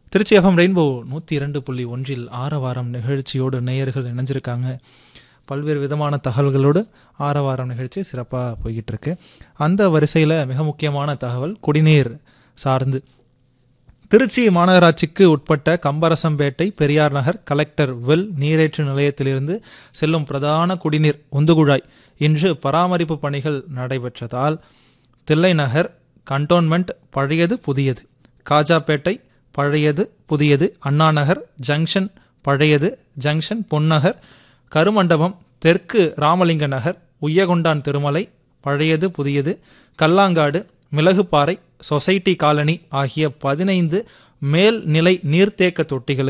Trichy FM rainbow நூற்றி இரண்டு புள்ளி ஒன்றில் ஆரவாரம் நிகழ்ச்சியோடு நேயர்கள் இணைஞ்சிருக்காங்க பல்வேறு விதமான தகவல்களோடு ஆரவாரம் நிகழ்ச்சி சிறப்பாக போய்கிட்டு இருக்கு அந்த வரிசையில் மிக முக்கியமான தகவல் குடிநீர் சார்ந்து திருச்சி மாநகராட்சிக்கு உட்பட்ட கம்பரசம்பேட்டை பெரியார் நகர் கலெக்டர் வெல் நீரேற்று நிலையத்திலிருந்து செல்லும் பிரதான குடிநீர் உந்துகுழாய் இன்று பராமரிப்பு பணிகள் நடைபெற்றதால் தில்லை நகர் கண்டோன்மெண்ட் பழையது புதியது காஜாப்பேட்டை பழையது புதியது அண்ணா நகர் ஜங்ஷன் பழையது ஜங்ஷன் பொன்னகர் கருமண்டபம் தெற்கு ராமலிங்க நகர் உய்யகொண்டான் திருமலை பழையது புதியது கல்லாங்காடு மிளகுப்பாறை சொசைட்டி காலனி ஆகிய பதினைந்து மேல்நிலை நீர்த்தேக்க தொட்டிகளுக்கு